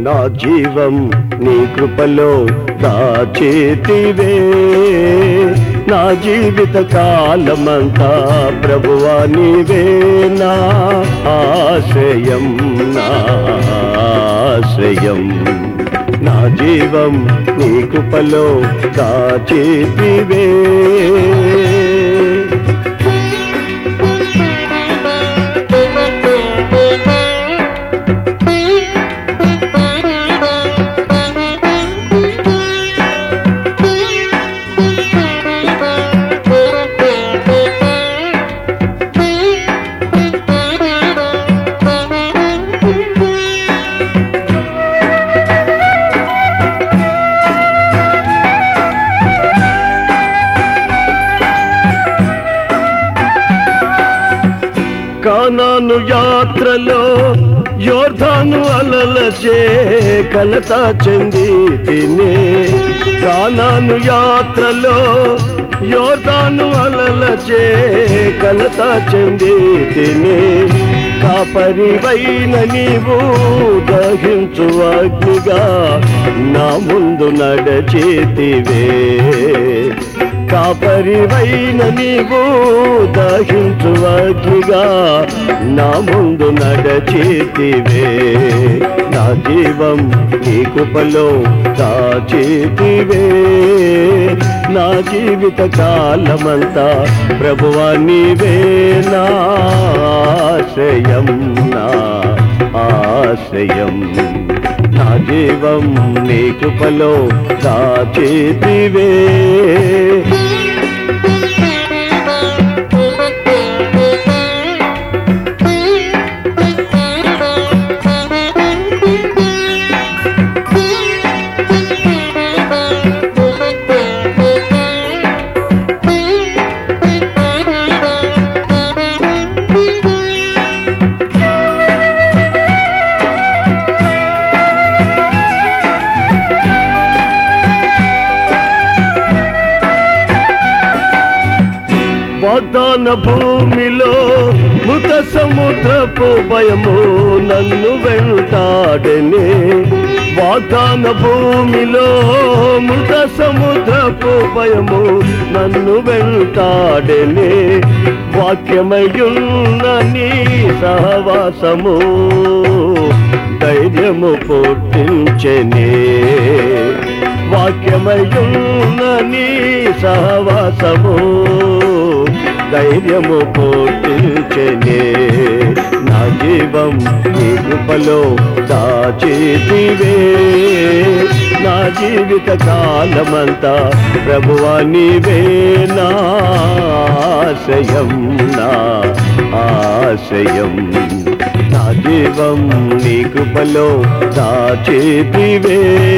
నా జీవం నీ కృపలో దాచేతివే నా జీవిత కాలమంతా ప్రభువా నీవే నా ఆశ్రయం నా ఆశ్రయం నా జీవం నీ కృపలో దాచేతివే కానాను యాత్రలో యోర్ధాను అలలచే కలత చెంది తినే కానాను యాత్రలో యోర్ధాను అలలచే కలత చెంది తినే కాపరివైన నీవు దహించు అగ్నిగా నా ముందు నడచేతివే కాపరివైన నీవు దహించు అగ్నిగా నా ముందు నడచేతివే నా జీవం నీ కృపలో దాచేతివే నా జీవిత కాలమంతా ప్రభువా నీవే నా ఆశ్రయం నా ఆశ్రయం నా జీవం నీ కృపలో దాచేతివే వాగ్దాన భూమిలో మృత సముద్రపు భయము నన్ను వెంటాడనే వాగ్దాన భూమిలో మృత సముద్రపు భయము నన్ను వెంటాడనే వాక్యమయున్న నీ సహవాసము ధైర్యము పుట్టించనే వాక్యమయున్న నీ సహవాసము ధైర్యము పుట్టించనే నా జీవం నీ కృపలో దాచేతివే నా జీవిత కాలమంతా ప్రభువా నీవే నా ఆశయం నా ఆశయం నా జీవం నీ కృపలో దాచేతివే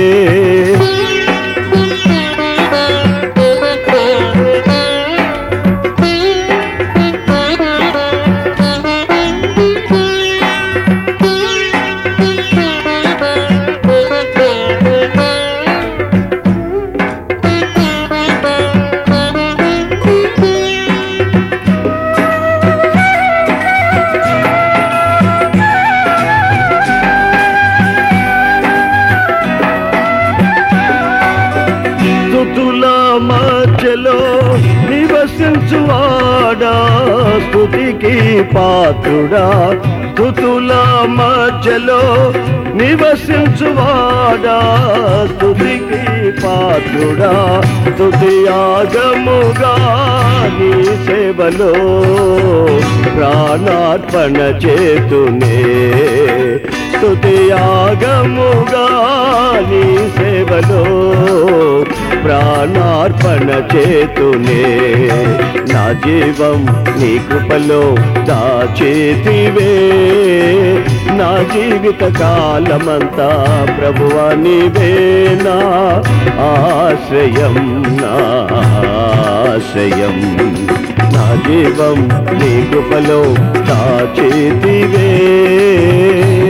స్థుతుల మధ్యలో నివసించువాడా స్థుతికి పాత్రుడా స్థుతుల మధ్యలో నివసించువాడా స్థుతికి పాత్రుడా స్థుతి ఆగముగా నీ సేవలో ప్రాణార్పణ చేతునే స్థుతి ఆగముగా నీ సేవలో ప్రాణార్పణ చేతునే నా జీవం నీ కృపలో దాచేతివే నా జీవిత కాలమంతా ప్రభువా నీవే నా ఆశ్రయం నా ఆశ్రయం నా జీవం నీ కృపలో దాచేతివే